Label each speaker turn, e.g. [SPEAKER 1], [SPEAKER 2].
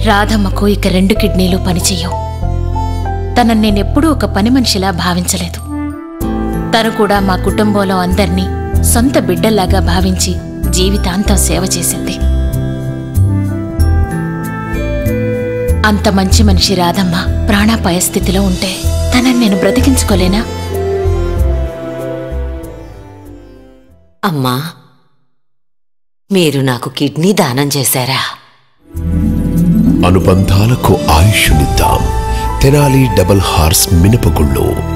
[SPEAKER 1] రాధమ్మకు ఇక రెండు కిడ్నీలు పనిచెయ్యవు తనని నేనెప్పుడూ ఒక పని మనిషిలా భావించలేదు తను కూడా మా కుటుంబంలో అందర్నీ సొంత బిడ్డల్లాగా భావించి జీవితాంతం సేవ చేసింది అంత మంచి మనిషి రాధమ్మ ప్రాణాపాయ స్థితిలో ఉంటే తనని నేను బ్రతికించుకోలేనా
[SPEAKER 2] అమ్మా మీరు నాకు కిడ్నీ దానం చేశారా
[SPEAKER 3] అనుబంధాలకు ఆయుష్నిద్దాం తెనాలి డబల్ హార్స్ మినపగుళ్ళు